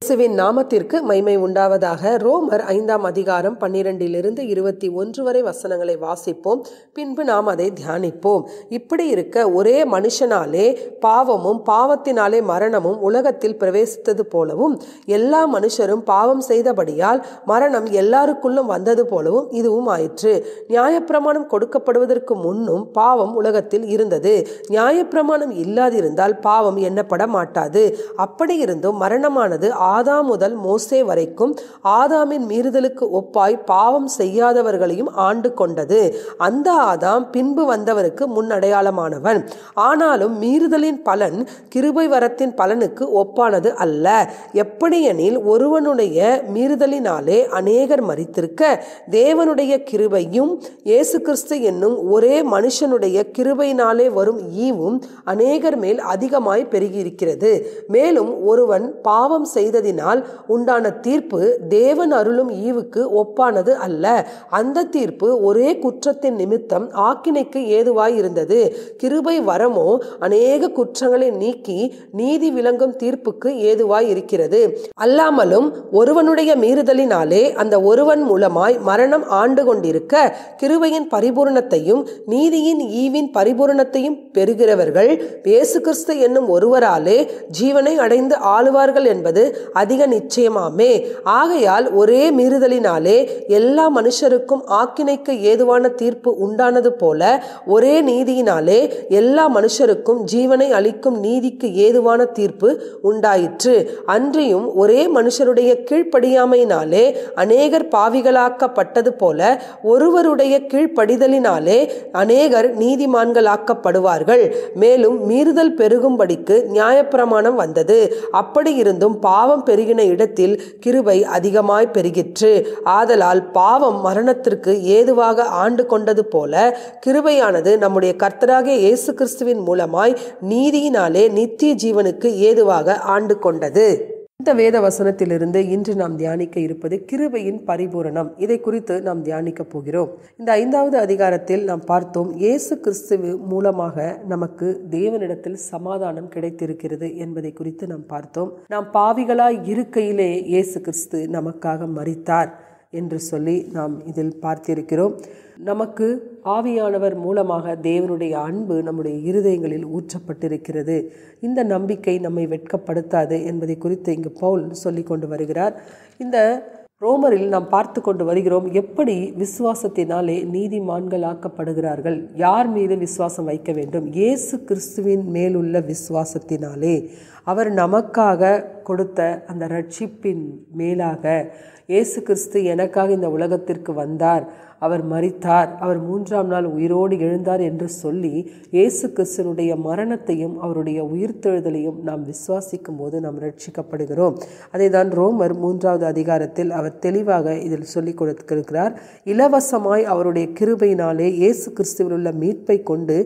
இயேசுவின் நாமத்திற்கு மைமை உண்டாவதாக ரோமர் ஐந்தாம் அதிகாரம் பன்னிரெண்டிலிருந்து இருபத்தி ஒன்று வரை வசனங்களை வாசிப்போம் பின்பு நாம் அதை தியானிப்போம் இப்படி இருக்க ஒரே மனுஷனாலே பாவமும் பாவத்தினாலே மரணமும் உலகத்தில் பிரவேசித்தது போலவும் எல்லா மனுஷரும் பாவம் செய்தபடியால் மரணம் எல்லாருக்குள்ளும் வந்தது போலவும் இதுவும் ஆயிற்று நியாயப்பிரமாணம் கொடுக்கப்படுவதற்கு முன்னும் பாவம் உலகத்தில் இருந்தது நியாயப்பிரமாணம் இல்லாதிருந்தால் பாவம் எண்ணப்பட மாட்டாது அப்படி இருந்தும் மரணமானது ஆதாம் முதல் மோசே வரைக்கும் ஆதாமின் மீறுதலுக்கு ஒப்பாய் பாவம் செய்யாதவர்களையும் ஆண்டு கொண்டது அந்த ஆதாம் பின்பு வந்தவருக்கு முன்னடையாளமானவன் ஆனாலும் மீறுதலின் பலன் கிருபை வரத்தின் பலனுக்கு ஒப்பானது அல்ல எப்படியெனில் ஒருவனுடைய மீறுதலினாலே அநேகர் மறித்திருக்க தேவனுடைய கிருபையும் இயேசு கிறிஸ்து என்னும் ஒரே மனுஷனுடைய கிருபையினாலே வரும் ஈவும் அநேகர் மேல் அதிகமாய் பெருகியிருக்கிறது மேலும் ஒருவன் பாவம் செய்ததினால் உண்டான தீர்ப்பு தேவன் அருளும் ஈவுக்கு ஒப்பானது அல்ல அந்த தீர்ப்பு ஒரே குற்றத்தின் நிமித்தம் ஆக்கினைக்கு ஏதுவாய் இருந்தது கிருபை வரமோ அநேக குற்றங்களை நீக்கி நீதி விளங்கும் தீர்ப்புக்கு ஏதுவாய் இருக்கிறது அல்லாமலும் ஒருவனுடைய மீறுதலினாலே அந்த ஒருவன் மூலமாய் மரணம் ஆண்டு கொண்டிருக்க கிருபையின் பரிபூரணத்தையும் நீதியின் ஈவின் பரிபூரணத்தையும் பெறுகிறவர்கள் இயேசு கிறிஸ்து என்னும் ஒருவராலே ஜீவனை அடைந்து ஆளுவார்கள் என்பது அதிக நிச்சயமாமே ஆகையால் ஒரே மீறுதலினாலே எல்லா மனுஷருக்கும் ஆக்கினைக்கு ஏதுவான தீர்ப்பு உண்டானது போல ஒரே நீதியினாலே எல்லா மனுஷருக்கும் ஜீவனை அளிக்கும் நீதிக்கு ஏதுவான தீர்ப்பு உண்டாயிற்று அன்றியும் ஒரே மனுஷருடைய கீழ்ப்படியாமையினாலே அநேகர் பாவிகளாக்கப்பட்டது போல ஒருவருடைய கீழ்ப்படிதலினாலே அநேகர் நீதிமான்களாக்கப்படுவார்கள் மேலும் மீறுதல் பெருகும்படிக்கு நியாயப்பிரமாணம் வந்தது அப்படி இருந்தும் பாவம் பெருகின இடத்தில் கிருபை அதிகமாய் பெருகிற்று ஆதலால் பாவம் மரணத்திற்கு ஏதுவாக ஆண்டு கொண்டது போல கிருபையானது நம்முடைய கர்த்தராகிய இயேசு கிறிஸ்துவின் மூலமாய் நீதியினாலே நித்திய ஜீவனுக்கு ஏதுவாக ஆண்டு கொண்டது இந்த வேத வசனத்திலிருந்து இன்று நாம் தியானிக்க இருப்பது கிருபையின் பரிபூரணம் இதை குறித்து நாம் தியானிக்க போகிறோம் இந்த ஐந்தாவது அதிகாரத்தில் நாம் பார்த்தோம் இயேசு கிறிஸ்துவ மூலமாக நமக்கு தேவனிடத்தில் சமாதானம் கிடைத்திருக்கிறது என்பதை குறித்து நாம் பார்த்தோம் நாம் பாவிகளாய் இருக்கையிலே இயேசு கிறிஸ்து நமக்காக மறித்தார் என்று சொல்லி நாம் இதில் பார்த்திருக்கிறோம் நமக்கு ஆவியானவர் மூலமாக தேவனுடைய அன்பு நம்முடைய இருதயங்களில் ஊற்றப்பட்டிருக்கிறது இந்த நம்பிக்கை நம்மை வெட்கப்படுத்தாது என்பதை குறித்து இங்கு பவுல் சொல்லி கொண்டு வருகிறார் இந்த ரோமரில் நாம் பார்த்து கொண்டு வருகிறோம் எப்படி விசுவாசத்தினாலே நீதிமான்களாக்கப்படுகிறார்கள் யார் மீது விசுவாசம் வைக்க வேண்டும் இயேசு கிறிஸ்துவின் மேலுள்ள விசுவாசத்தினாலே அவர் நமக்காக கொடுத்த அந்த ரட்சிப்பின் மேலாக இயேசு கிறிஸ்து எனக்காக இந்த உலகத்திற்கு வந்தார் அவர் மரித்தார் அவர் மூன்றாம் நாள் உயிரோடு எழுந்தார் என்று சொல்லி இயேசு கிறிஸ்தனுடைய மரணத்தையும் அவருடைய உயிர்த்தெழுதலையும் நாம் விசுவாசிக்கும் போது நாம் ரட்சிக்கப்படுகிறோம் அதை தான் ரோமர் மூன்றாவது அதிகாரத்தில் அவர் தெளிவாக இதில் சொல்லிக் கொடுத்திருக்கிறார் இலவசமாய் அவருடைய கிருபையினாலே இயேசு கிறிஸ்துவில் உள்ள மீட்பை கொண்டு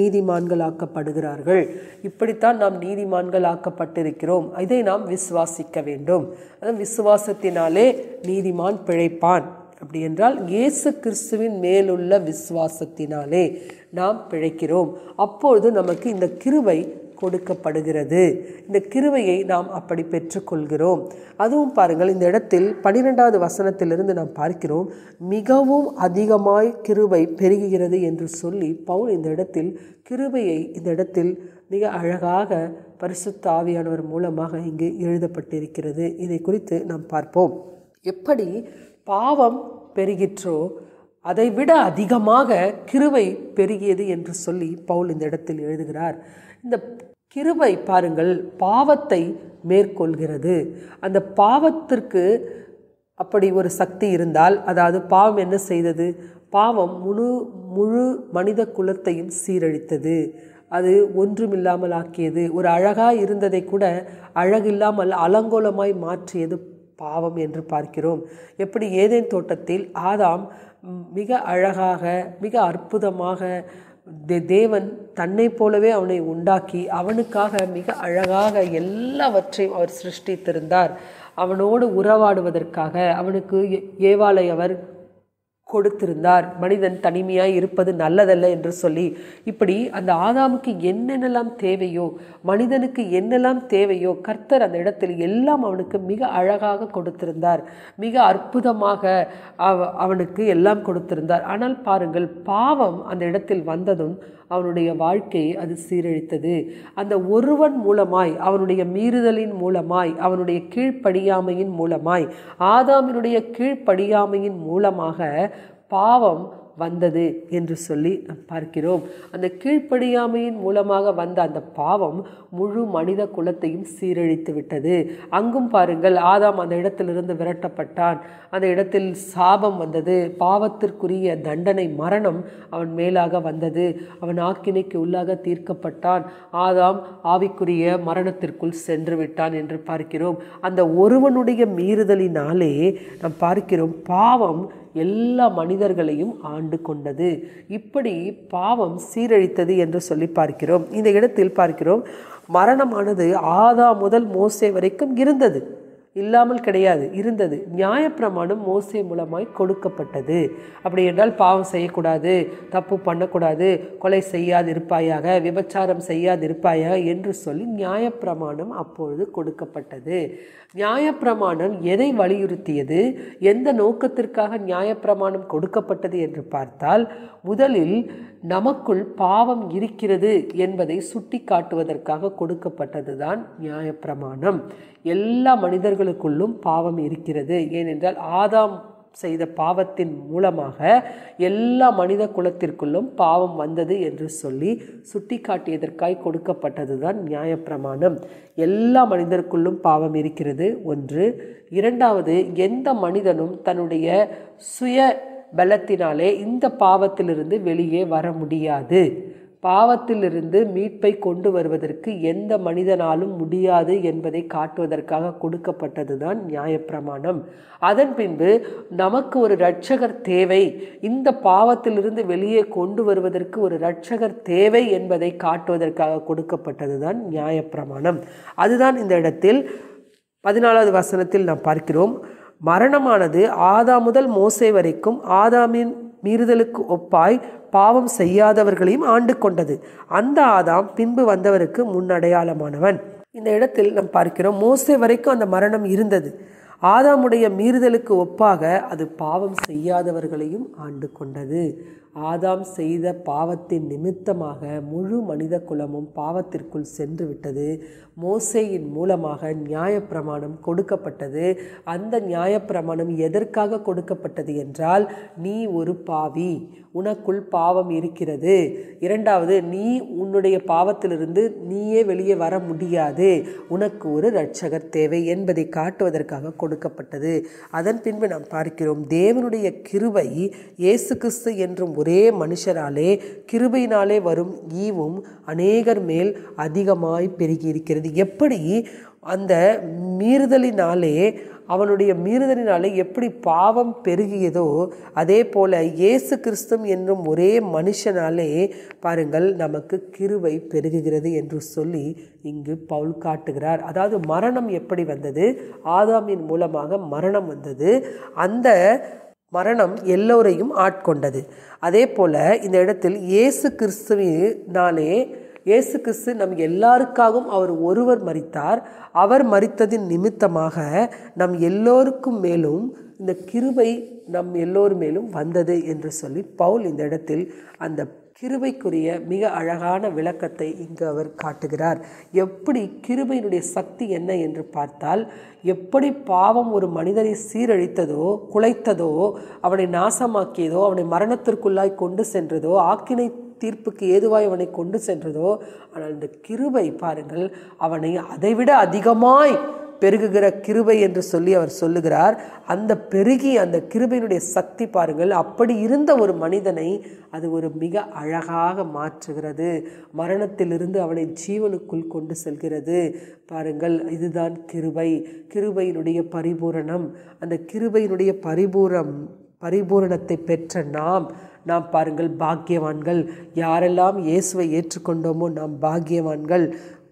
நீதிமான்களாக்கப்படுகிறார்கள் இப்படித்தான் நாம் நீதிமான்கள் ஆக்கப்பட்டிருக்கிறோம் இதை நாம் விசுவாசிக்க வேண்டும் அது விசுவாசத்தினாலே நீதிமான் பிழைப்பான் அப்படி என்றால் இயேசு கிறிஸ்துவின் மேலுள்ள விசுவாசத்தினாலே நாம் பிழைக்கிறோம் அப்பொழுது நமக்கு இந்த கிருவை கொடுக்கப்படுகிறது இந்த கிருவையை நாம் அப்படி பெற்றுக்கொள்கிறோம் அதுவும் பாருங்கள் இந்த இடத்தில் பனிரெண்டாவது வசனத்திலிருந்து நாம் பார்க்கிறோம் மிகவும் அதிகமாய் கிருபை பெருகுகிறது என்று சொல்லி பவுல் இந்த இடத்தில் கிருபையை இந்த இடத்தில் மிக அழகாக பரிசுத்த ஆவியானவர் மூலமாக இங்கு எழுதப்பட்டிருக்கிறது இதை குறித்து நாம் பார்ப்போம் எப்படி பாவம் பெருகிற்றோ அதைவிட அதிகமாக கிருவை பெருகியது என்று சொல்லி பவுல் இந்த இடத்தில் எழுதுகிறார் இந்த கிருபை பாருங்கள் பாவத்தை மேற்கொள்கிறது அந்த பாவத்திற்கு அப்படி ஒரு சக்தி இருந்தால் அதாவது பாவம் என்ன செய்தது பாவம் முழு முழு மனித குலத்தையும் சீரழித்தது அது ஒன்றுமில்லாமல் ஆக்கியது ஒரு அழகாய் இருந்ததை கூட அழகில்லாமல் அலங்கோலமாய் மாற்றியது பாவம் என்று பார்க்கிறோம் எப்படி ஏதேன் தோட்டத்தில் ஆதாம் மிக அழகாக மிக அற்புதமாக தேவன் தன்னை போலவே அவனை உண்டாக்கி அவனுக்காக மிக அழகாக எல்லாவற்றையும் அவர் சிருஷ்டித்திருந்தார் அவனோடு உறவாடுவதற்காக அவனுக்கு ஏவாளை அவர் கொடுத்திருந்தார் மனிதன் தனிமையாய் இருப்பது நல்லதல்ல என்று சொல்லி இப்படி அந்த ஆதாமுக்கு என்னென்னலாம் தேவையோ மனிதனுக்கு என்னெல்லாம் தேவையோ கர்த்தர் அந்த இடத்தில் எல்லாம் அவனுக்கு மிக அழகாக கொடுத்திருந்தார் மிக அற்புதமாக அவ அவனுக்கு எல்லாம் கொடுத்திருந்தார் ஆனால் பாருங்கள் பாவம் அந்த இடத்தில் வந்ததும் அவனுடைய வாழ்க்கையை அது சீரழித்தது அந்த ஒருவன் மூலமாய் அவனுடைய மீறுதலின் மூலமாய் அவனுடைய கீழ்ப்படியாமையின் மூலமாய் ஆதாமினுடைய கீழ்ப்படியாமையின் மூலமாக பாவம் வந்தது என்று சொல்லி நாம் பார்க்கிறோம் அந்த கீழ்ப்படியாமையின் மூலமாக வந்த அந்த பாவம் முழு மனித குலத்தையும் சீரழித்து விட்டது அங்கும் பாருங்கள் ஆதாம் அந்த இடத்திலிருந்து விரட்டப்பட்டான் அந்த இடத்தில் சாபம் வந்தது பாவத்திற்குரிய தண்டனை மரணம் அவன் மேலாக வந்தது அவன் ஆக்கினைக்கு உள்ளாக தீர்க்கப்பட்டான் ஆதாம் ஆவிக்குரிய மரணத்திற்குள் சென்று விட்டான் என்று பார்க்கிறோம் அந்த ஒருவனுடைய மீறுதலினாலே நாம் பார்க்கிறோம் பாவம் எல்லா மனிதர்களையும் ஆண்டு கொண்டது இப்படி பாவம் சீரழித்தது என்று சொல்லி பார்க்கிறோம் இந்த இடத்தில் பார்க்கிறோம் மரணமானது ஆதா முதல் மோசே வரைக்கும் இருந்தது இல்லாமல் கிடையாது இருந்தது நியாயப்பிரமாணம் மோசே மூலமாய் கொடுக்கப்பட்டது அப்படி என்றால் பாவம் செய்யக்கூடாது தப்பு பண்ணக்கூடாது கொலை செய்யாது இருப்பாயாக விபச்சாரம் செய்யாது இருப்பாயாக என்று சொல்லி நியாயப்பிரமாணம் அப்பொழுது கொடுக்கப்பட்டது நியாயப்பிரமாணம் எதை வலியுறுத்தியது எந்த நோக்கத்திற்காக நியாயப்பிரமாணம் கொடுக்கப்பட்டது என்று பார்த்தால் முதலில் நமக்குள் பாவம் இருக்கிறது என்பதை சுட்டி காட்டுவதற்காக கொடுக்கப்பட்டது தான் நியாயப்பிரமாணம் எல்லா மனிதர்களுக்குள்ளும் பாவம் இருக்கிறது ஏனென்றால் ஆதாம் செய்த பாவத்தின் மூலமாக எல்லா மனித குலத்திற்குள்ளும் பாவம் வந்தது என்று சொல்லி சுட்டி காட்டியதற்காய் கொடுக்கப்பட்டது தான் நியாயப்பிரமாணம் எல்லா மனிதருக்குள்ளும் பாவம் இருக்கிறது ஒன்று இரண்டாவது எந்த மனிதனும் தன்னுடைய சுய பலத்தினாலே இந்த பாவத்திலிருந்து வெளியே வர முடியாது பாவத்திலிருந்து மீட்பை கொண்டு வருவதற்கு எந்த மனிதனாலும் முடியாது என்பதை காட்டுவதற்காக கொடுக்கப்பட்டது தான் நியாயப்பிரமாணம் அதன் பின்பு நமக்கு ஒரு இரட்சகர் தேவை இந்த பாவத்திலிருந்து வெளியே கொண்டு வருவதற்கு ஒரு இரட்சகர் தேவை என்பதை காட்டுவதற்காக கொடுக்கப்பட்டது தான் நியாயப்பிரமாணம் அதுதான் இந்த இடத்தில் பதினாலாவது வசனத்தில் நாம் பார்க்கிறோம் மரணமானது ஆதா முதல் மோசே வரைக்கும் ஆதாமின் மீறுதலுக்கு ஒப்பாய் பாவம் செய்யாதவர்களையும் ஆண்டு கொண்டது அந்த ஆதாம் பின்பு வந்தவருக்கு முன்னடையாளமானவன் இந்த இடத்தில் நாம் பார்க்கிறோம் மோசே வரைக்கும் அந்த மரணம் இருந்தது ஆதாமுடைய மீறுதலுக்கு ஒப்பாக அது பாவம் செய்யாதவர்களையும் ஆண்டு கொண்டது ஆதாம் செய்த பாவத்தின் நிமித்தமாக முழு மனித குலமும் பாவத்திற்குள் சென்று விட்டது மோசேயின் மூலமாக நியாயப்பிரமாணம் கொடுக்கப்பட்டது அந்த நியாயப்பிரமாணம் எதற்காக கொடுக்கப்பட்டது என்றால் நீ ஒரு பாவி உனக்குள் பாவம் இருக்கிறது இரண்டாவது நீ உன்னுடைய பாவத்திலிருந்து நீயே வெளியே வர முடியாது உனக்கு ஒரு இரட்சகர் தேவை என்பதை காட்டுவதற்காக கொடுக்கப்பட்டது அதன் பின்பு நாம் பார்க்கிறோம் தேவனுடைய கிருபை இயேசு கிறிஸ்து என்றும் ஒரே மனுஷராலே கிருபையினாலே வரும் ஈவும் அநேகர் மேல் அதிகமாய் பெருகி இருக்கிறது எப்படி அந்த மீறுதலினாலே அவனுடைய மீறுதலினாலே எப்படி பாவம் பெருகியதோ அதே போல இயேசு கிறிஸ்தும் என்னும் ஒரே மனுஷனாலே பாருங்கள் நமக்கு கிருவை பெருகுகிறது என்று சொல்லி இங்கு பவுல் காட்டுகிறார் அதாவது மரணம் எப்படி வந்தது ஆதாமின் மூலமாக மரணம் வந்தது அந்த மரணம் எல்லோரையும் ஆட்கொண்டது அதே போல இந்த இடத்தில் இயேசு கிறிஸ்துவினாலே இயேசு கிறிஸ்து நம் எல்லாருக்காகவும் அவர் ஒருவர் மரித்தார் அவர் மரித்ததின் நிமித்தமாக நம் எல்லோருக்கும் மேலும் இந்த கிருபை நம் எல்லோர் மேலும் வந்தது என்று சொல்லி பவுல் இந்த இடத்தில் அந்த கிருபைக்குரிய மிக அழகான விளக்கத்தை இங்கு அவர் காட்டுகிறார் எப்படி கிருபையினுடைய சக்தி என்ன என்று பார்த்தால் எப்படி பாவம் ஒரு மனிதனை சீரழித்ததோ குலைத்ததோ அவனை நாசமாக்கியதோ அவனை மரணத்திற்குள்ளாய் கொண்டு சென்றதோ ஆக்கினை தீர்ப்புக்கு ஏதுவாய் அவனை கொண்டு சென்றதோ ஆனால் இந்த கிருபை பாருங்கள் அவனை அதைவிட அதிகமாய் பெருகுகிற கிருபை என்று சொல்லி அவர் சொல்லுகிறார் அந்த பெருகி அந்த கிருபையினுடைய சக்தி பாருங்கள் அப்படி இருந்த ஒரு மனிதனை அது ஒரு மிக அழகாக மாற்றுகிறது மரணத்திலிருந்து அவனை ஜீவனுக்குள் கொண்டு செல்கிறது பாருங்கள் இதுதான் கிருபை கிருபையினுடைய பரிபூரணம் அந்த கிருபையினுடைய பரிபூரம் பரிபூரணத்தை பெற்ற நாம் நாம் பாருங்கள் பாக்கியவான்கள் யாரெல்லாம் இயேசுவை ஏற்றுக்கொண்டோமோ நாம் பாக்கியவான்கள்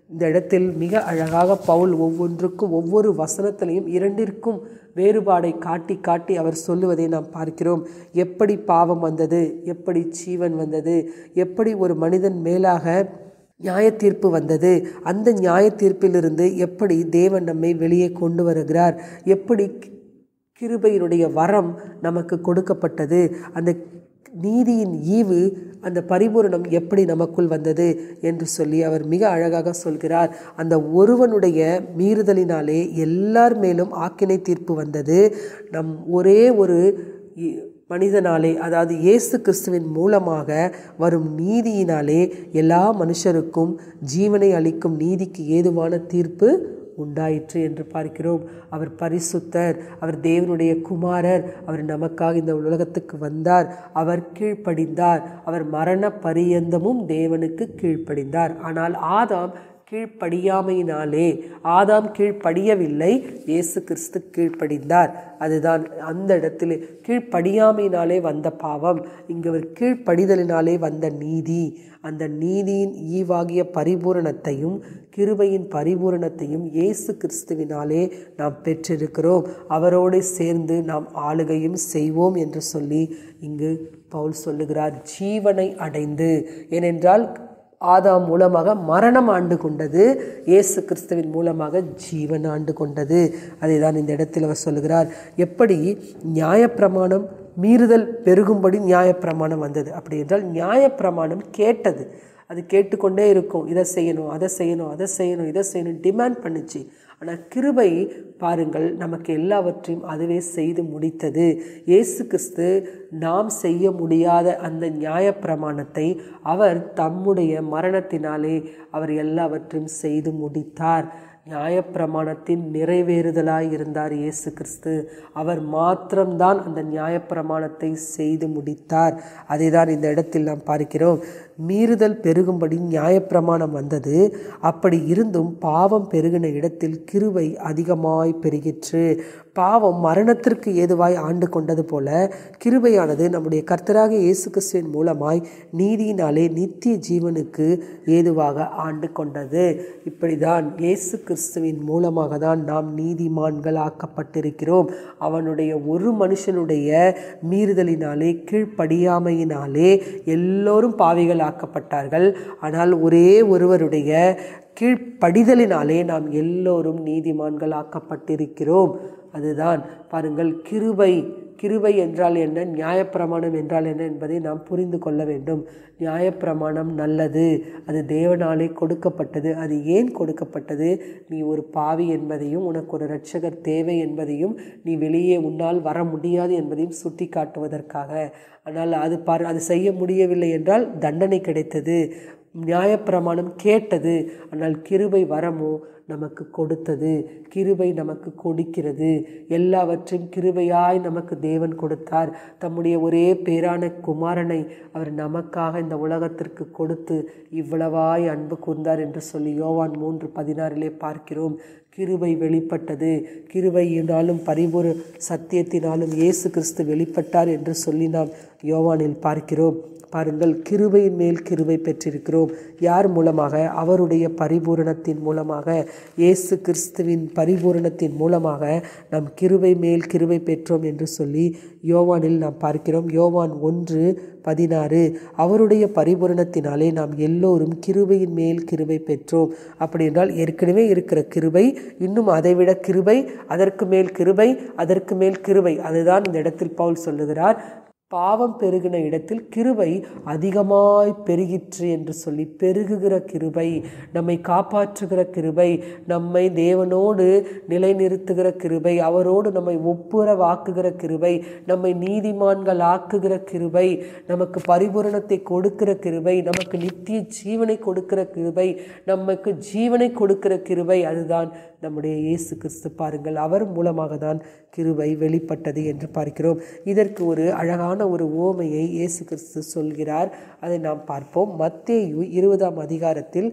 இந்த இடத்தில் மிக அழகாக பவுல் ஒவ்வொன்றுக்கும் ஒவ்வொரு வசனத்திலையும் இரண்டிற்கும் வேறுபாடை காட்டி காட்டி அவர் சொல்லுவதை நாம் பார்க்கிறோம் எப்படி பாவம் வந்தது எப்படி ஜீவன் வந்தது எப்படி ஒரு மனிதன் மேலாக நியாய தீர்ப்பு வந்தது அந்த நியாய தீர்ப்பிலிருந்து எப்படி தேவன் நம்மை வெளியே கொண்டு வருகிறார் எப்படி கிருபையினுடைய வரம் நமக்கு கொடுக்கப்பட்டது அந்த நீதியின் ஈவு அந்த பரிபூரணம் எப்படி நமக்குள் வந்தது என்று சொல்லி அவர் மிக அழகாக சொல்கிறார் அந்த ஒருவனுடைய மீறுதலினாலே எல்லார் மேலும் ஆக்கினை தீர்ப்பு வந்தது நம் ஒரே ஒரு இ- மனிதனாலே அதாவது இயேசு கிறிஸ்துவின் மூலமாக வரும் நீதியினாலே எல்லா மனுஷருக்கும் ஜீவனை அளிக்கும் நீதிக்கு ஏதுவான தீர்ப்பு உண்டாயிற்று என்று பார்க்கிறோம் அவர் பரிசுத்தர் அவர் தேவனுடைய குமாரர் அவர் நமக்காக இந்த உலகத்துக்கு வந்தார் அவர் கீழ்ப்படிந்தார் அவர் மரண பரியந்தமும் தேவனுக்கு கீழ்ப்படிந்தார் ஆனால் ஆதாம் கீழ்ப்படியாமையினாலே ஆதாம் கீழ்ப்படியவில்லை இயேசு கிறிஸ்து கீழ்ப்படிந்தார் அதுதான் அந்த இடத்தில் கீழ்ப்படியாமையினாலே வந்த பாவம் இங்கு அவர் கீழ்ப்படிதலினாலே வந்த நீதி அந்த நீதியின் ஈவாகிய பரிபூரணத்தையும் கிருபையின் பரிபூரணத்தையும் இயேசு கிறிஸ்துவினாலே நாம் பெற்றிருக்கிறோம் அவரோடு சேர்ந்து நாம் ஆளுகையும் செய்வோம் என்று சொல்லி இங்கு பவுல் சொல்லுகிறார் ஜீவனை அடைந்து ஏனென்றால் ஆதாம் மூலமாக மரணம் ஆண்டு கொண்டது இயேசு கிறிஸ்துவின் மூலமாக ஜீவன் ஆண்டு கொண்டது அதை தான் இந்த இடத்தில் அவர் சொல்லுகிறார் எப்படி நியாயப்பிரமாணம் மீறுதல் பெருகும்படி நியாயப்பிரமாணம் வந்தது அப்படி என்றால் நியாயப்பிரமாணம் கேட்டது அது கேட்டுக்கொண்டே இருக்கும் இதை செய்யணும் அதை செய்யணும் அதை செய்யணும் இதை செய்யணும் டிமாண்ட் பண்ணுச்சு ஆனால் கிருபை பாருங்கள் நமக்கு எல்லாவற்றையும் அதுவே செய்து முடித்தது இயேசு கிறிஸ்து நாம் செய்ய முடியாத அந்த நியாயப்பிரமாணத்தை அவர் தம்முடைய மரணத்தினாலே அவர் எல்லாவற்றையும் செய்து முடித்தார் நியாயப்பிரமாணத்தின் நிறைவேறுதலாய் இருந்தார் இயேசு கிறிஸ்து அவர் மாத்திரம்தான் அந்த நியாயப்பிரமாணத்தை செய்து முடித்தார் அதை தான் இந்த இடத்தில் நாம் பார்க்கிறோம் மீறுதல் பெருகும்படி நியாயப்பிரமாணம் வந்தது அப்படி இருந்தும் பாவம் பெருகின இடத்தில் கிருபை அதிகமாய் பெருகிற்று பாவம் மரணத்திற்கு ஏதுவாய் ஆண்டு கொண்டது போல கிருபையானது நம்முடைய கர்த்தராக இயேசு கிறிஸ்துவின் மூலமாய் நீதியினாலே நித்திய ஜீவனுக்கு ஏதுவாக ஆண்டு கொண்டது இப்படிதான் இயேசு கிறிஸ்துவின் மூலமாக தான் நாம் நீதிமான்கள் ஆக்கப்பட்டிருக்கிறோம் அவனுடைய ஒரு மனுஷனுடைய மீறுதலினாலே கீழ்ப்படியாமையினாலே எல்லோரும் பாவிகள் ஆக்கப்பட்டார்கள் ஆனால் ஒரே ஒருவருடைய கீழ்ப்படிதலினாலே நாம் எல்லோரும் நீதிமான்கள் ஆக்கப்பட்டிருக்கிறோம் அதுதான் பாருங்கள் கிருபை கிருபை என்றால் என்ன நியாயப்பிரமாணம் என்றால் என்ன என்பதை நாம் புரிந்து கொள்ள வேண்டும் நியாயப்பிரமாணம் நல்லது அது தேவனாலே கொடுக்கப்பட்டது அது ஏன் கொடுக்கப்பட்டது நீ ஒரு பாவி என்பதையும் உனக்கு ஒரு இரட்சகர் தேவை என்பதையும் நீ வெளியே உன்னால் வர முடியாது என்பதையும் சுட்டி காட்டுவதற்காக ஆனால் அது பார் அது செய்ய முடியவில்லை என்றால் தண்டனை கிடைத்தது நியாயப்பிரமாணம் கேட்டது ஆனால் கிருபை வரமோ நமக்கு கொடுத்தது கிருபை நமக்கு கொடுக்கிறது எல்லாவற்றையும் கிருபையாய் நமக்கு தேவன் கொடுத்தார் தம்முடைய ஒரே பேரான குமாரனை அவர் நமக்காக இந்த உலகத்திற்கு கொடுத்து இவ்வளவாய் அன்பு கூர்ந்தார் என்று சொல்லி யோவான் மூன்று பதினாறிலே பார்க்கிறோம் கிருபை வெளிப்பட்டது கிருபையினாலும் பரிபூர சத்தியத்தினாலும் இயேசு கிறிஸ்து வெளிப்பட்டார் என்று சொல்லி நாம் யோவானில் பார்க்கிறோம் பாருங்கள் கிருபையின் மேல் கிருபை பெற்றிருக்கிறோம் யார் மூலமாக அவருடைய பரிபூரணத்தின் மூலமாக இயேசு கிறிஸ்துவின் பரிபூரணத்தின் மூலமாக நாம் கிருபை மேல் கிருபை பெற்றோம் என்று சொல்லி யோவானில் நாம் பார்க்கிறோம் யோவான் ஒன்று பதினாறு அவருடைய பரிபூரணத்தினாலே நாம் எல்லோரும் கிருபையின் மேல் கிருபை பெற்றோம் அப்படி என்றால் ஏற்கனவே இருக்கிற கிருபை இன்னும் அதைவிட கிருபை அதற்கு மேல் கிருபை அதற்கு மேல் கிருபை அதுதான் இந்த இடத்தில் பவுல் சொல்லுகிறார் பாவம் பெருகின இடத்தில் கிருபை அதிகமாய் பெருகிற்று என்று சொல்லி பெருகுகிற கிருபை நம்மை காப்பாற்றுகிற கிருபை நம்மை தேவனோடு நிலைநிறுத்துகிற கிருபை அவரோடு நம்மை ஒப்புரவாக்குகிற கிருபை நம்மை நீதிமான்கள் ஆக்குகிற கிருபை நமக்கு பரிபூரணத்தை கொடுக்கிற கிருபை நமக்கு நித்திய ஜீவனை கொடுக்கிற கிருபை நமக்கு ஜீவனை கொடுக்கிற கிருபை அதுதான் நம்முடைய இயேசு கிறிஸ்து பாருங்கள் அவர் மூலமாக தான் கிருபை வெளிப்பட்டது என்று பார்க்கிறோம் இதற்கு ஒரு அழகான ஒரு ஓமையை இயேசு கிறிஸ்து சொல்கிறார் அதை நாம் பார்ப்போம் மத்தேயு இருபதாம் அதிகாரத்தில்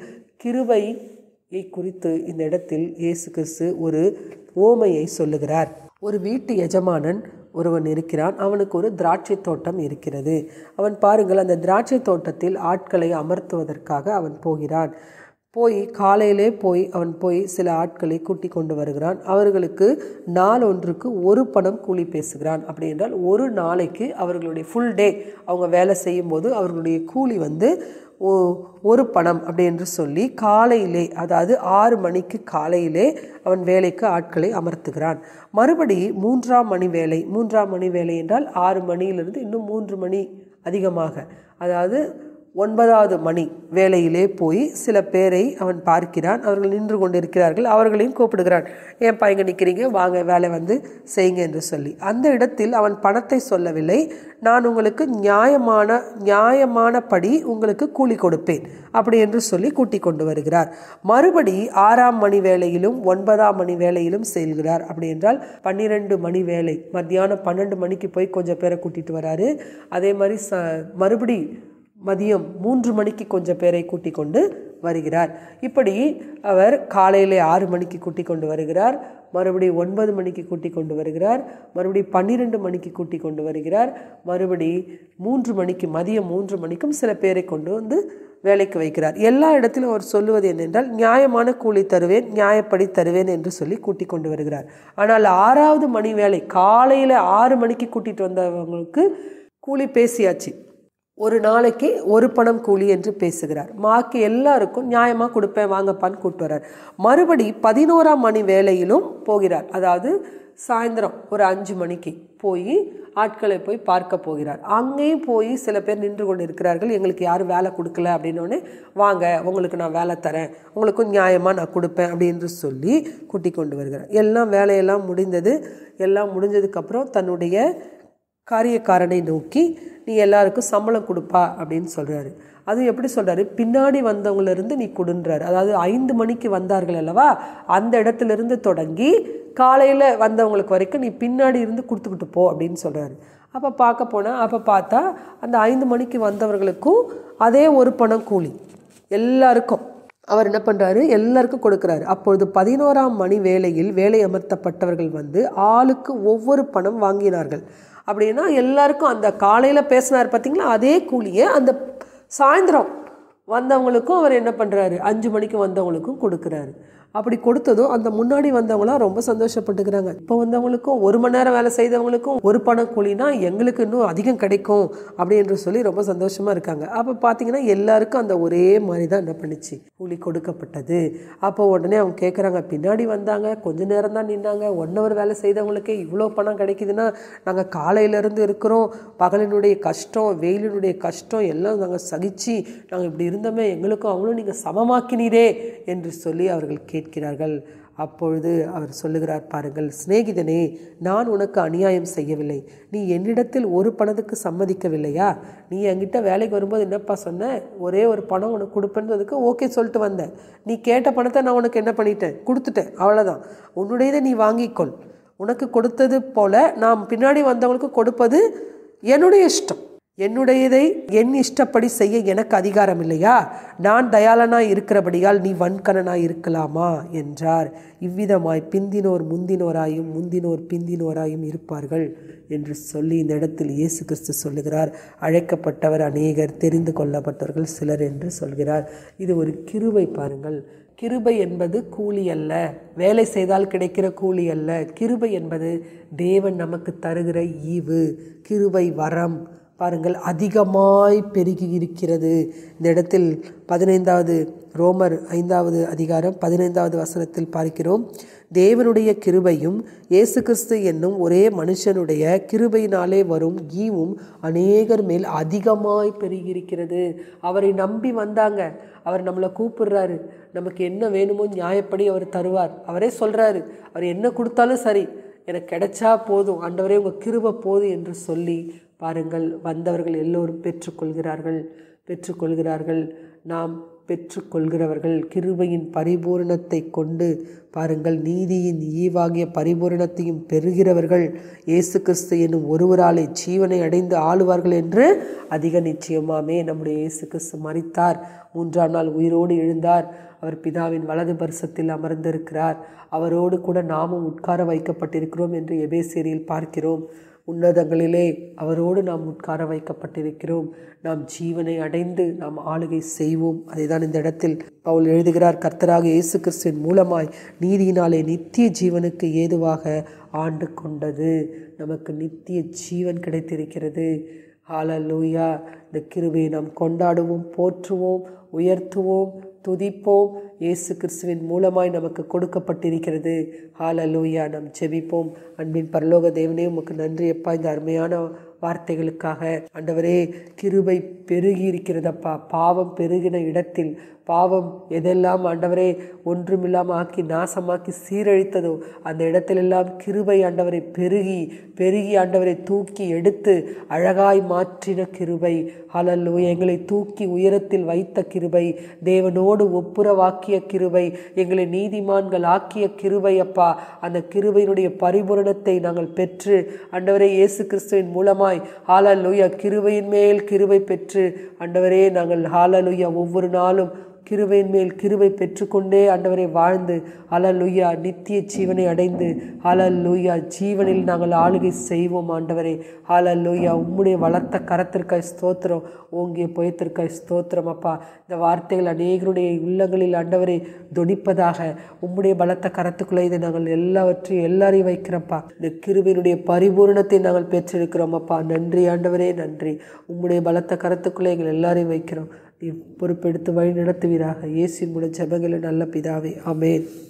கிருபையை குறித்து இந்த இடத்தில் இயேசு கிறிஸ்து ஒரு ஓமையை சொல்லுகிறார் ஒரு வீட்டு எஜமானன் ஒருவன் இருக்கிறான் அவனுக்கு ஒரு திராட்சை தோட்டம் இருக்கிறது அவன் பாருங்கள் அந்த திராட்சை தோட்டத்தில் ஆட்களை அமர்த்துவதற்காக அவன் போகிறான் போய் காலையிலே போய் அவன் போய் சில ஆட்களை கூட்டி கொண்டு வருகிறான் அவர்களுக்கு நாள் ஒன்றுக்கு ஒரு பணம் கூலி பேசுகிறான் அப்படி என்றால் ஒரு நாளைக்கு அவர்களுடைய ஃபுல் டே அவங்க வேலை செய்யும்போது அவர்களுடைய கூலி வந்து ஒ- ஒரு பணம் அப்படி என்று சொல்லி காலையிலே அதாவது ஆறு மணிக்கு காலையிலே அவன் வேலைக்கு ஆட்களை அமர்த்துகிறான் மறுபடி மூன்றாம் மணி வேலை மூன்றாம் மணி வேலை என்றால் ஆறு மணியிலிருந்து இன்னும் மூன்று மணி அதிகமாக அதாவது ஒன்பதாவது மணி வேலையிலே போய் சில பேரை அவன் பார்க்கிறான் அவர்கள் நின்று கொண்டிருக்கிறார்கள் அவர்களையும் கூப்பிடுகிறான் ஏன்பா இங்கே நிற்கிறீங்க வாங்க வேலை வந்து செய்யுங்க என்று சொல்லி அந்த இடத்தில் அவன் பணத்தை சொல்லவில்லை நான் உங்களுக்கு நியாயமான நியாயமானபடி உங்களுக்கு கூலி கொடுப்பேன் அப்படி என்று சொல்லி கூட்டி கொண்டு வருகிறார் மறுபடி ஆறாம் மணி வேலையிலும் ஒன்பதாம் மணி வேலையிலும் செல்கிறார் அப்படி என்றால் பன்னிரெண்டு மணி வேலை மத்தியானம் பன்னெண்டு மணிக்கு போய் கொஞ்சம் பேரை கூட்டிட்டு வராரு அதே மாதிரி ச மறுபடி மதியம் மூன்று மணிக்கு கொஞ்சம் பேரை கூட்டி கொண்டு வருகிறார் இப்படி அவர் காலையிலே ஆறு மணிக்கு கூட்டி கொண்டு வருகிறார் மறுபடி ஒன்பது மணிக்கு கூட்டி கொண்டு வருகிறார் மறுபடி பன்னிரெண்டு மணிக்கு கூட்டி கொண்டு வருகிறார் மறுபடி மூன்று மணிக்கு மதியம் மூன்று மணிக்கும் சில பேரை கொண்டு வந்து வேலைக்கு வைக்கிறார் எல்லா இடத்திலும் அவர் சொல்லுவது என்னென்றால் நியாயமான கூலி தருவேன் நியாயப்படி தருவேன் என்று சொல்லி கூட்டி கொண்டு வருகிறார் ஆனால் ஆறாவது மணி வேலை காலையில் ஆறு மணிக்கு கூட்டிட்டு வந்தவங்களுக்கு கூலி பேசியாச்சு ஒரு நாளைக்கு ஒரு பணம் கூலி என்று பேசுகிறார் மாக்கு எல்லாருக்கும் நியாயமாக கொடுப்பேன் வாங்கப்பான்னு கூப்பிட்டு வர்றார் மறுபடி பதினோராம் மணி வேலையிலும் போகிறார் அதாவது சாயந்தரம் ஒரு அஞ்சு மணிக்கு போய் ஆட்களை போய் பார்க்க போகிறார் அங்கேயும் போய் சில பேர் நின்று கொண்டு இருக்கிறார்கள் எங்களுக்கு யாரும் வேலை கொடுக்கல அப்படின்னோடனே வாங்க உங்களுக்கு நான் வேலை தரேன் உங்களுக்கும் நியாயமாக நான் கொடுப்பேன் அப்படின்னு சொல்லி கூட்டி கொண்டு வருகிறார் எல்லாம் வேலையெல்லாம் முடிந்தது எல்லாம் முடிஞ்சதுக்கப்புறம் தன்னுடைய காரியக்காரனை நோக்கி நீ எல்லாருக்கும் சம்பளம் கொடுப்பா அப்படின்னு சொல்கிறாரு அது எப்படி சொல்கிறாரு பின்னாடி வந்தவங்களிருந்து நீ கொடுன்றாரு அதாவது ஐந்து மணிக்கு வந்தார்கள் அல்லவா அந்த இடத்துலேருந்து தொடங்கி காலையில் வந்தவங்களுக்கு வரைக்கும் நீ பின்னாடி இருந்து கொடுத்துக்கிட்டு போ அப்படின்னு சொல்கிறாரு அப்போ பார்க்க போனால் அப்போ பார்த்தா அந்த ஐந்து மணிக்கு வந்தவர்களுக்கும் அதே ஒரு பணம் கூலி எல்லாருக்கும் அவர் என்ன பண்ணுறாரு எல்லாருக்கும் கொடுக்குறாரு அப்பொழுது பதினோராம் மணி வேளையில் வேலை அமர்த்தப்பட்டவர்கள் வந்து ஆளுக்கு ஒவ்வொரு பணம் வாங்கினார்கள் அப்படின்னா எல்லாருக்கும் அந்த காலையில் பேசினார் பார்த்தீங்களா அதே கூலியை அந்த சாயந்தரம் வந்தவங்களுக்கும் அவர் என்ன பண்ணுறாரு அஞ்சு மணிக்கு வந்தவங்களுக்கும் கொடுக்குறாரு அப்படி கொடுத்ததும் அந்த முன்னாடி வந்தவங்களாம் ரொம்ப சந்தோஷப்பட்டுக்கிறாங்க இப்போ வந்தவங்களுக்கும் ஒரு மணி நேரம் வேலை செய்தவங்களுக்கும் ஒரு பணம் கூலினா எங்களுக்கு இன்னும் அதிகம் கிடைக்கும் அப்படி என்று சொல்லி ரொம்ப சந்தோஷமாக இருக்காங்க அப்போ பார்த்தீங்கன்னா எல்லாருக்கும் அந்த ஒரே மாதிரி தான் என்ன பண்ணிச்சு கூலி கொடுக்கப்பட்டது அப்போ உடனே அவங்க கேட்குறாங்க பின்னாடி வந்தாங்க கொஞ்ச நேரம் தான் நின்னாங்க ஒன் ஹவர் வேலை செய்தவங்களுக்கே இவ்வளோ பணம் கிடைக்குதுன்னா நாங்கள் காலையிலேருந்து இருக்கிறோம் பகலினுடைய கஷ்டம் வெயிலினுடைய கஷ்டம் எல்லாம் நாங்கள் சகிச்சு நாங்கள் இப்படி இருந்தோமே எங்களுக்கும் அவங்களும் நீங்கள் சமமாக்கினீரே என்று சொல்லி அவர்கள் கேட்கிறார்கள் அப்பொழுது அவர் சொல்லுகிறார் பாருங்கள் சிநேகிதனே நான் உனக்கு அநியாயம் செய்யவில்லை நீ என்னிடத்தில் ஒரு பணத்துக்கு சம்மதிக்கவில்லையா நீ என்கிட்ட வேலைக்கு வரும்போது என்னப்பா சொன்ன ஒரே ஒரு பணம் உனக்கு கொடுப்பேன்றதுக்கு ஓகே சொல்லிட்டு வந்தேன் நீ கேட்ட பணத்தை நான் உனக்கு என்ன பண்ணிட்டேன் கொடுத்துட்டேன் அவ்வளோதான் உன்னுடையதை நீ வாங்கிக்கொள் உனக்கு கொடுத்தது போல நான் பின்னாடி வந்தவங்களுக்கு கொடுப்பது என்னுடைய இஷ்டம் என்னுடையதை என் இஷ்டப்படி செய்ய எனக்கு அதிகாரம் இல்லையா நான் தயாளனாய் இருக்கிறபடியால் நீ வன்கணனாய் இருக்கலாமா என்றார் இவ்விதமாய் பிந்தினோர் முந்தினோராயும் முந்தினோர் பிந்தினோராயும் இருப்பார்கள் என்று சொல்லி இந்த இடத்தில் இயேசு கிறிஸ்து சொல்லுகிறார் அழைக்கப்பட்டவர் அநேகர் தெரிந்து கொள்ளப்பட்டவர்கள் சிலர் என்று சொல்கிறார் இது ஒரு கிருவை பாருங்கள் கிருபை என்பது கூலி அல்ல வேலை செய்தால் கிடைக்கிற கூலி அல்ல கிருபை என்பது தேவன் நமக்கு தருகிற ஈவு கிருபை வரம் பாருங்கள் அதிகமாய் பெருகி இருக்கிறது இந்த இடத்தில் பதினைந்தாவது ரோமர் ஐந்தாவது அதிகாரம் பதினைந்தாவது வசனத்தில் பார்க்கிறோம் தேவனுடைய கிருபையும் இயேசு கிறிஸ்து என்னும் ஒரே மனுஷனுடைய கிருபையினாலே வரும் ஈவும் அநேகர் மேல் அதிகமாய் பெருகியிருக்கிறது அவரை நம்பி வந்தாங்க அவர் நம்மளை கூப்பிடுறாரு நமக்கு என்ன வேணுமோ நியாயப்படி அவர் தருவார் அவரே சொல்கிறாரு அவர் என்ன கொடுத்தாலும் சரி எனக்கு கிடைச்சா போதும் ஆண்டவரே உங்கள் கிருபை போதும் என்று சொல்லி பாருங்கள் வந்தவர்கள் எல்லோரும் பெற்றுக்கொள்கிறார்கள் பெற்றுக்கொள்கிறார்கள் நாம் பெற்றுக்கொள்கிறவர்கள் கிருபையின் பரிபூரணத்தை கொண்டு பாருங்கள் நீதியின் ஈவாகிய பரிபூரணத்தையும் பெறுகிறவர்கள் இயேசு கிறிஸ்து என்னும் ஒருவராலே ஜீவனை அடைந்து ஆளுவார்கள் என்று அதிக நிச்சயமாமே நம்முடைய இயேசு கிறிஸ்து மறித்தார் மூன்றாம் நாள் உயிரோடு எழுந்தார் அவர் பிதாவின் வலது பரிசத்தில் அமர்ந்திருக்கிறார் அவரோடு கூட நாமும் உட்கார வைக்கப்பட்டிருக்கிறோம் என்று எபேசேரியில் பார்க்கிறோம் உன்னதங்களிலே அவரோடு நாம் உட்கார வைக்கப்பட்டிருக்கிறோம் நாம் ஜீவனை அடைந்து நாம் ஆளுகை செய்வோம் அதைதான் இந்த இடத்தில் பவுல் எழுதுகிறார் கர்த்தராக இயேசு கிறிஸ்துவின் மூலமாய் நீதியினாலே நித்திய ஜீவனுக்கு ஏதுவாக ஆண்டு கொண்டது நமக்கு நித்திய ஜீவன் கிடைத்திருக்கிறது ஹாலலூயா இந்த கிருபையை நாம் கொண்டாடுவோம் போற்றுவோம் உயர்த்துவோம் துதிப்போம் இயேசு கிறிஸ்துவின் மூலமாய் நமக்கு கொடுக்கப்பட்டிருக்கிறது ஹாலலூயா நாம் ஜெபிப்போம் அன்பின் பரலோக தேவனே உமக்கு நன்றி அப்பா இந்த அருமையான வார்த்தைகளுக்காக ஆண்டவரே கிருபை பெருகி இருக்கிறதப்பா பாவம் பெருகின இடத்தில் பாவம் எதெல்லாம் ஆண்டவரே ஒன்றுமில்லாமல் ஆக்கி நாசமாக்கி சீரழித்ததோ அந்த இடத்திலெல்லாம் கிருபை ஆண்டவரை பெருகி பெருகி ஆண்டவரை தூக்கி எடுத்து அழகாய் மாற்றின கிருபை ஹலல்லோ எங்களை தூக்கி உயரத்தில் வைத்த கிருபை தேவனோடு ஒப்புரவாக்கிய கிருபை எங்களை நீதிமான்கள் ஆக்கிய கிருபை அப்பா அந்த கிருபையினுடைய பரிபூரணத்தை நாங்கள் பெற்று ஆண்டவரே இயேசு கிறிஸ்துவின் மூலமாய் ஹாலலுயா கிருபையின் மேல் கிருபை பெற்று ஆண்டவரே நாங்கள் ஹாலலுயா ஒவ்வொரு நாளும் கிருபையின் மேல் கிருபை பெற்றுக்கொண்டே ஆண்டவரை வாழ்ந்து அலலுயா நித்திய ஜீவனை அடைந்து அலலுயா ஜீவனில் நாங்கள் ஆளுகை செய்வோம் ஆண்டவரே அலலுயா உம்முடைய வளர்த்த கரத்திற்காய் ஸ்தோத்திரம் ஓங்கிய புயத்திற்காய் ஸ்தோத்திரம் அப்பா இந்த வார்த்தைகள் அநேகருடைய உள்ளங்களில் ஆண்டவரை தொனிப்பதாக உம்முடைய பலத்த கரத்துக்குள்ளே இதை நாங்கள் எல்லாவற்றையும் எல்லாரையும் வைக்கிறோம்ப்பா இந்த கிருபையினுடைய பரிபூரணத்தை நாங்கள் பெற்றிருக்கிறோம் அப்பா நன்றி ஆண்டவரே நன்றி உம்முடைய பலத்த கரத்துக்குள்ளே எங்கள் எல்லாரையும் வைக்கிறோம் நீ பொறுப்பெடுத்து வழி நடத்துவீராக இயேசின் மூலம் ஜெபங்களை நல்ல பிதாவே ஆமேன்